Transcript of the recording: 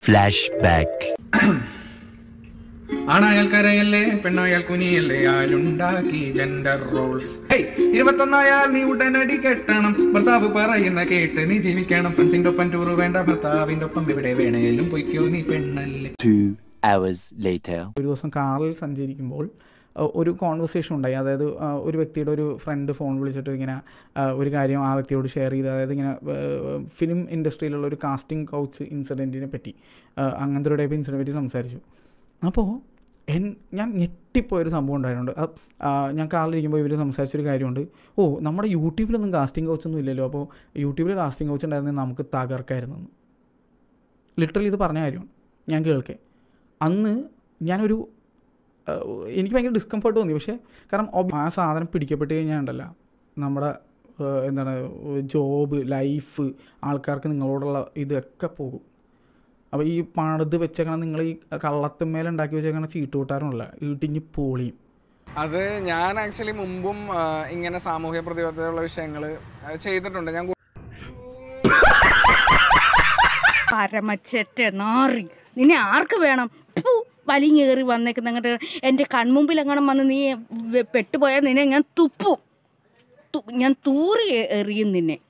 Flashback. ആണായാൽ കരയല്ലേ പെണ്ണായാൽ കുനിയല്ലേ ആരുണ്ടാക്കി gender roles ഇരുപത്തൊന്നായാൽ നീ ഉടനടി കെട്ടണം ഭർത്താവ് പറയുന്ന കേട്ട് നീ ജീവിക്കണം ഫ്രണ്ട്സിന്റെ ഒപ്പം ടൂർ വേണ്ട ഭർത്താവിന്റെ ഒപ്പം ഇവിടെ വേണേലും പൊയ്ക്കോ നീ പെണ്ണല്ലേ Two hours later. ഒരു ദിവസം കാറിൽ സഞ്ചരിക്കുമ്പോൾ അഹ് ഒരു കോൺവെർസേഷൻ ഉണ്ടായി അതായത് അഹ് ഒരു വ്യക്തിയുടെ ഒരു ഫ്രണ്ട് ഫോൺ വിളിച്ചിട്ട് ഇങ്ങനെ അഹ് ഒരു കാര്യം ആ വ്യക്തിയോട് ഷെയർ ചെയ്ത് അതായത് ഇങ്ങനെ ഫിലിം ഇൻഡസ്ട്രിയിലുള്ള ഒരു കാസ്റ്റിംഗ് കൗച്ച് ഇൻസിഡൻറ്റിനെ പറ്റി അഹ് അങ്ങനത്തെ ഒരു ടൈപ്പ് ഇൻസിഡൻറ്റ് പറ്റി സംസാരിച്ചു അപ്പോൾ എൻ ഞാൻ ഞെട്ടിപ്പോയൊരു സംഭവം ഉണ്ടായിട്ടുണ്ട് അത് ആ, ഞാൻ കാറിലിരിക്കുമ്പോൾ ഇവർ സംസാരിച്ചൊരു കാര്യമുണ്ട് ഓ നമ്മുടെ യൂട്യൂബിലൊന്നും കാസ്റ്റിംഗ് കൗച്ചൊന്നും ഇല്ലല്ലോ അപ്പോൾ യൂട്യൂബിൽ കാസ്റ്റിംഗ് കൗച്ച് ഉണ്ടായിരുന്നെങ്കിൽ നമുക്ക് തകർക്കായിരുന്നു ലിറ്ററലി ഇത് പറഞ്ഞ കാര്യമാണ് ഞാൻ കേൾക്കെ അന്ന് ഞാനൊരു ഏഹ്, എനിക്ക് ഭയങ്കര ഡിസ്കംഫർട്ട് തോന്നി പക്ഷേ കാരണം ob- ആ സാധനം പിടിക്കപ്പെട്ട് കഴിഞ്ഞാൽ ഉണ്ടല്ലോ നമ്മുടെ ഏഹ്, എന്താണ് ജോബ് ലൈഫ് ആൾക്കാർക്ക് നിങ്ങളോടുള്ള ഇതൊക്കെ പോകും അപ്പോൾ ഈ പണിത് വെച്ചേക്കണം നിങ്ങൾ ഈ കള്ളത്തുമേൽ ഉണ്ടാക്കി വെച്ചേക്കണ ചീട്ടുകൂട്ടാറുമല്ല ഇടിഞ്ഞ് പൊളിയും അത് ഞാൻ ആക്ച്വലി മുമ്പും ആ, ഇങ്ങനെ സാമൂഹ്യ പ്രതിബദ്ധതയുള്ള വിഷയങ്ങൾ ചെയ്തിട്ടുണ്ട് ഞാൻ പരമച്ചറ്റ നാറി നിന്നെ ആർക്ക് വേണം ഫു, വലിഞ്ഞേറി വന്നേക്കുന്ന അങ്ങോട്ട് എൻ്റെ കൺമുമ്പിൽ എങ്ങനെ വന്ന് നീ വെ- പെട്ടുപോയാൽ നിന്നെ ഞാൻ തുപ്പും തു- ഞാൻ തൂറി എ- എറിയും നിന്നെ